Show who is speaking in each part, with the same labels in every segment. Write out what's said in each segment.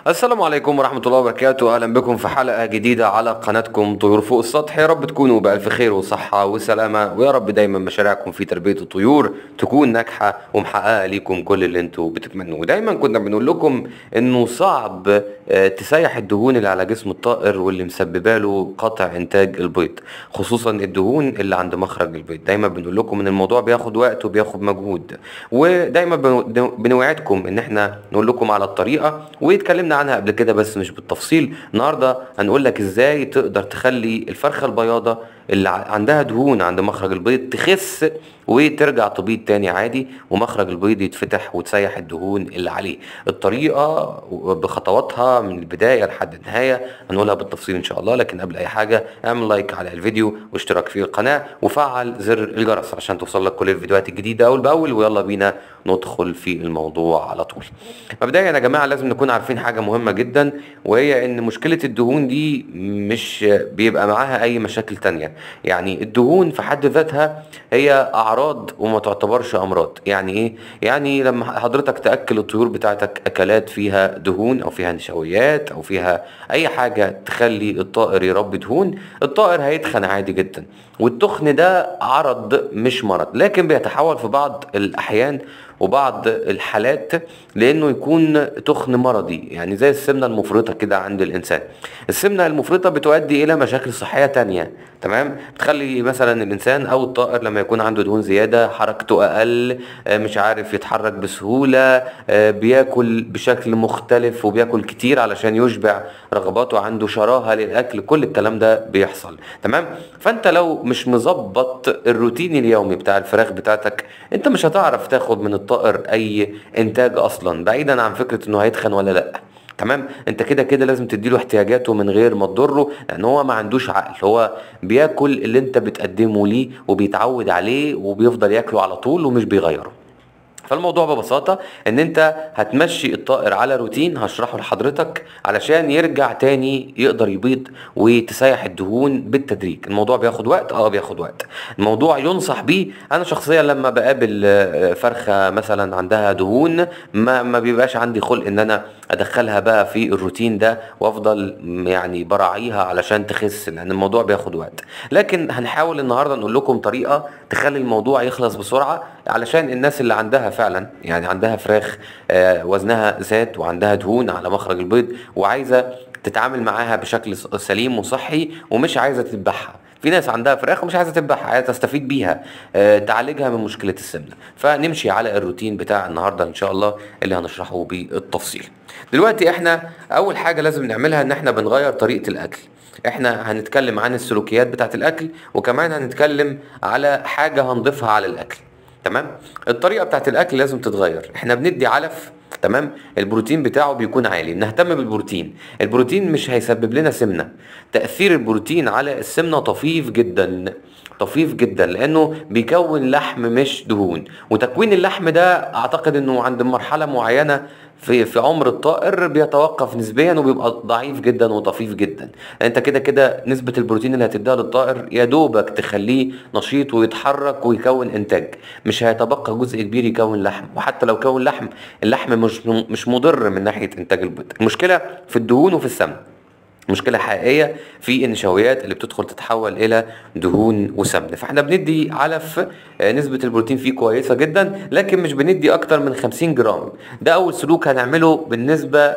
Speaker 1: السلام عليكم ورحمة الله وبركاته أهلا بكم في حلقة جديدة على قناتكم طيور فوق السطح يا رب تكونوا بألف خير وصحة وسلامة ويا رب دايما مشاريعكم في تربية الطيور تكون ناجحة ومحققة ليكم كل اللي انتوا بتتمنوه ودايما كنا بنقول لكم انه صعب آه، تسيح الدهون اللي على جسم الطائر واللي مسببه له قطع انتاج البيض خصوصا الدهون اللي عند مخرج البيض دايما بنقول لكم ان الموضوع بياخد وقت وبياخد مجهود ودايما بن- بنوعدكم ان احنا نقول لكم على الطريقة واتكلمنا عنها قبل كده بس مش بالتفصيل النهارده هنقول لك ازاي تقدر تخلي الفرخة البياضة اللي ع- عندها دهون عند مخرج البيض تخس وترجع تبيض تاني عادي ومخرج البيض يتفتح وتسيح الدهون اللي عليه الطريقة بخطواتها من البداية لحد النهاية هنقولها بالتفصيل ان شاء الله لكن قبل اي حاجة اعمل لايك على الفيديو واشتراك في القناة وفعل زر الجرس عشان توصل لك كل الفيديوهات الجديدة اول باول ويلا بينا ندخل في الموضوع على طول مبدئيا يا جماعة لازم نكون عارفين حاجة مهمة جدا وهي ان مشكلة الدهون دي مش بيبقى معاها اي مشاكل تانية يعني الدهون في حد ذاتها هي اعراض وما تعتبرش امراض يعني ايه يعني لما حضرتك تاكل الطيور بتاعتك اكلات فيها دهون او فيها نشويات او فيها اي حاجة تخلي الطائر يربي دهون الطائر هيتخن عادي جدا والتخن ده عرض مش مرض لكن بيتحول في بعض الاحيان وبعض الحالات لانه يكون تخن مرضي يعني زي السمنه المفرطه كده عند الانسان السمنه المفرطه بتؤدي الى مشاكل صحيه تانية تمام بتخلي مثلا الانسان او الطائر لما يكون عنده دهون زياده حركته اقل آه، مش عارف يتحرك بسهوله آه، بياكل بشكل مختلف وبياكل كتير علشان يشبع رغباته عنده شراهه للاكل كل الكلام ده بيحصل تمام فانت لو مش مظبط الروتين اليومي بتاع الفراخ بتاعتك انت مش هتعرف تاخد من الطائر اي انتاج اصلا بعيدا عن فكره انه هيتخن ولا لا تمام انت كده كده لازم تديله احتياجاته من غير ما تضره لان هو ما عندوش عقل هو بياكل اللي انت بتقدمه ليه وبيتعود عليه وبيفضل ياكله على طول ومش بيغيره فالموضوع ببساطة ان انت هتمشي الطائر على روتين هشرحه لحضرتك علشان يرجع تاني يقدر يبيض وتسيح الدهون بالتدريج الموضوع بياخد وقت اه بياخد وقت الموضوع ينصح بيه انا شخصيا لما بقابل آه، فرخة مثلا عندها دهون ما, ما بيبقاش عندي خلق ان انا ادخلها بقى في الروتين ده وافضل م- يعني براعيها علشان تخس لان الموضوع بياخد وقت لكن هنحاول النهارده نقول لكم طريقه تخلي الموضوع يخلص بسرعه علشان الناس اللي عندها فعلا يعني عندها فراخ آه، وزنها زاد وعندها دهون على مخرج البيض وعايزه تتعامل معاها بشكل س- سليم وصحي ومش عايزه تذبحها في ناس عندها فراخ ومش عايزه تذبحها عايزه تستفيد بيها آه، تعالجها من مشكله السمنه فنمشي على الروتين بتاع النهارده ان شاء الله اللي هنشرحه بالتفصيل دلوقتي احنا اول حاجه لازم نعملها ان احنا بنغير طريقه الاكل احنا هنتكلم عن السلوكيات بتاعه الاكل وكمان هنتكلم على حاجه هنضيفها على الاكل تمام الطريقه بتاعه الاكل لازم تتغير احنا بندي علف تمام البروتين بتاعه بيكون عالي نهتم بالبروتين البروتين مش هيسبب لنا سمنه تاثير البروتين على السمنه طفيف جدا طفيف جدا لانه بيكون لحم مش دهون وتكوين اللحم ده اعتقد انه عند مرحله معينه في في عمر الطائر بيتوقف نسبيا وبيبقى ضعيف جدا وطفيف جدا انت كده كده نسبه البروتين اللي هتديها للطائر يا دوبك تخليه نشيط ويتحرك ويكون انتاج مش هيتبقى جزء كبير يكون لحم وحتى لو كون لحم اللحم مش مش مضر من ناحيه انتاج البيض المشكله في الدهون وفي السمن مشكلة حقيقية في النشويات اللي بتدخل تتحول إلى دهون وسمن فاحنا بندي علف آه، نسبة البروتين فيه كويسة جدا لكن مش بندي أكتر من 50 جرام ده أول سلوك هنعمله بالنسبة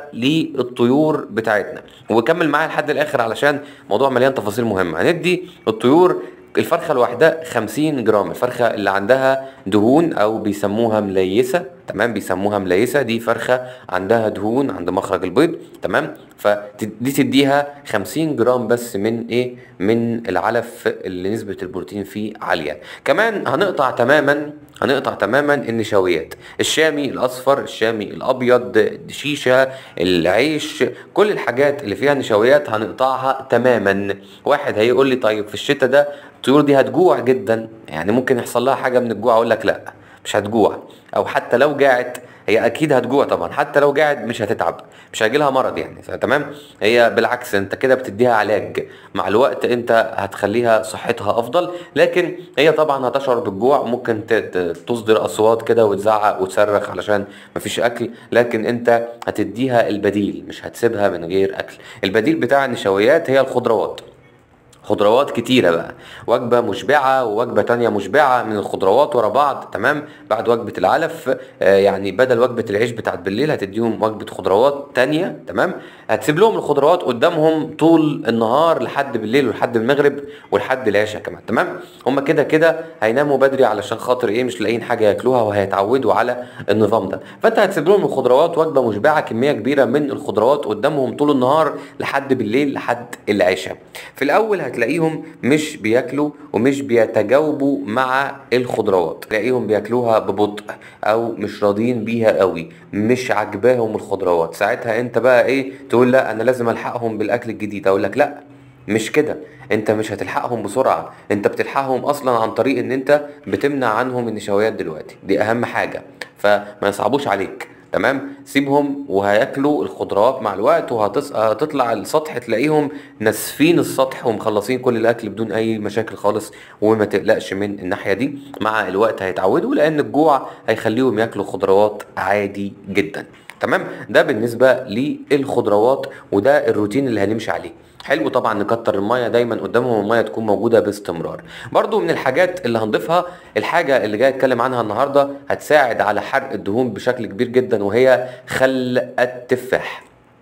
Speaker 1: للطيور بتاعتنا وكمل معايا لحد الآخر علشان موضوع مليان تفاصيل مهمة هندي الطيور الفرخة الواحدة 50 جرام الفرخة اللي عندها دهون أو بيسموها مليسة تمام بيسموها مليسة دي فرخة عندها دهون عند مخرج البيض تمام فدي تديها 50 جرام بس من ايه من العلف اللي نسبة البروتين فيه عالية كمان هنقطع تماما هنقطع تماما النشويات الشامي الاصفر الشامي الابيض الشيشه العيش كل الحاجات اللي فيها نشويات هنقطعها تماما واحد هيقول لي طيب في الشتاء ده الطيور دي هتجوع جدا يعني ممكن يحصل لها حاجه من الجوع اقول لك لا مش هتجوع او حتى لو جاعت هي اكيد هتجوع طبعا حتى لو قاعد مش هتتعب مش هيجي لها مرض يعني تمام هي بالعكس انت كده بتديها علاج مع الوقت انت هتخليها صحتها افضل لكن هي طبعا هتشعر بالجوع ممكن ت- ت- تصدر اصوات كده وتزعق وتصرخ علشان مفيش اكل لكن انت هتديها البديل مش هتسيبها من غير اكل البديل بتاع النشويات هي الخضروات خضروات كتيرة بقى وجبة مشبعة ووجبة تانية مشبعة من الخضروات ورا بعض تمام بعد وجبة العلف آه يعني بدل وجبة العيش بتاعت بالليل هتديهم وجبة خضروات تانية تمام هتسيب لهم الخضروات قدامهم طول النهار لحد بالليل ولحد المغرب ولحد العشاء كمان تمام هما كده كده هيناموا بدري علشان خاطر ايه مش لاقيين حاجة ياكلوها وهيتعودوا على النظام ده فانت هتسيب لهم الخضروات وجبة مشبعة كمية كبيرة من الخضروات قدامهم طول النهار لحد بالليل لحد العشاء في الاول هتلاقيهم مش بياكلوا ومش بيتجاوبوا مع الخضروات تلاقيهم بياكلوها ببطء او مش راضيين بيها قوي مش عاجباهم الخضروات ساعتها انت بقى ايه تقول لا انا لازم الحقهم بالاكل الجديد اقول لك لا مش كده انت مش هتلحقهم بسرعة انت بتلحقهم اصلا عن طريق ان انت بتمنع عنهم النشويات دلوقتي دي اهم حاجة فما يصعبوش عليك تمام سيبهم وهياكلوا الخضروات مع الوقت وهتطلع السطح تلاقيهم ناسفين السطح ومخلصين كل الاكل بدون اي مشاكل خالص وما تقلقش من الناحيه دي مع الوقت هيتعودوا لان الجوع هيخليهم ياكلوا خضروات عادي جدا تمام ده بالنسبه للخضروات وده الروتين اللي هنمشي عليه حلو طبعا نكتر الميه دايما قدامهم الميه تكون موجوده باستمرار برضو من الحاجات اللي هنضيفها الحاجه اللي جاي اتكلم عنها النهارده هتساعد على حرق الدهون بشكل كبير جدا وهي خل التفاح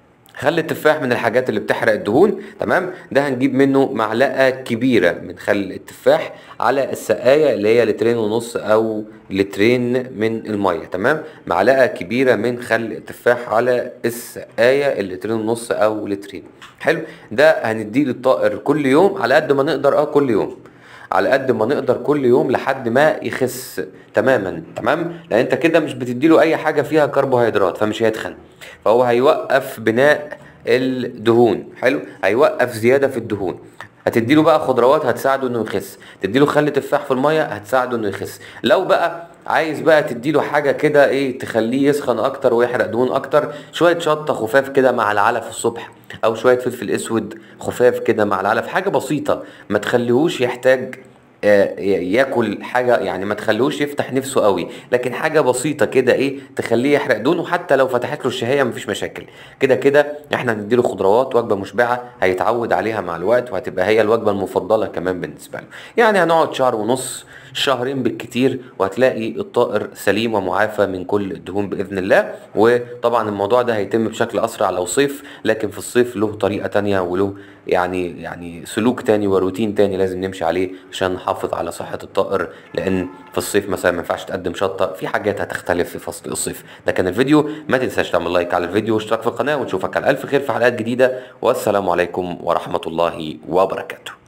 Speaker 1: خل التفاح من الحاجات اللي بتحرق الدهون تمام ده هنجيب منه معلقه كبيره من خل التفاح على السقايه اللي هي لترين ونص او لترين من الميه تمام معلقه كبيره من خل التفاح على السقايه اللترين ونص او لترين حلو ده هنديه للطائر كل يوم على قد ما نقدر اه كل يوم على قد ما نقدر كل يوم لحد ما يخس تماما تمام لان انت كده مش بتديله اي حاجه فيها كربوهيدرات فمش هيتخن فهو هيوقف بناء الدهون حلو هيوقف زياده في الدهون هتديله بقى خضروات هتساعده انه يخس تديله خل تفاح في الميه هتساعده انه يخس لو بقى عايز بقى تديله حاجه كده ايه تخليه يسخن اكتر ويحرق دهون اكتر شويه شطه خفاف كده مع العلف الصبح او شويه فلفل اسود خفاف كده مع العلف حاجه بسيطه ما تخليهوش يحتاج آه، ياكل حاجه يعني ما تخلوش يفتح نفسه قوي لكن حاجه بسيطه كده ايه تخليه يحرق دهونه حتى لو فتحت له الشهيه مفيش مشاكل كده كده احنا هنديله خضروات وجبه مشبعه هيتعود عليها مع الوقت وهتبقى هي الوجبه المفضله كمان بالنسبه له يعني هنقعد شهر ونص شهرين بالكتير وهتلاقي الطائر سليم ومعافى من كل الدهون باذن الله وطبعا الموضوع ده هيتم بشكل اسرع لو صيف لكن في الصيف له طريقه تانية وله يعني يعني سلوك تاني وروتين تاني لازم نمشي عليه عشان نحافظ على صحه الطائر لان في الصيف مثلا ما ينفعش تقدم شطه في حاجات هتختلف في فصل الصيف ده كان الفيديو ما تنساش تعمل لايك على الفيديو واشتراك في القناه ونشوفك على الف خير في حلقات جديده والسلام عليكم ورحمه الله وبركاته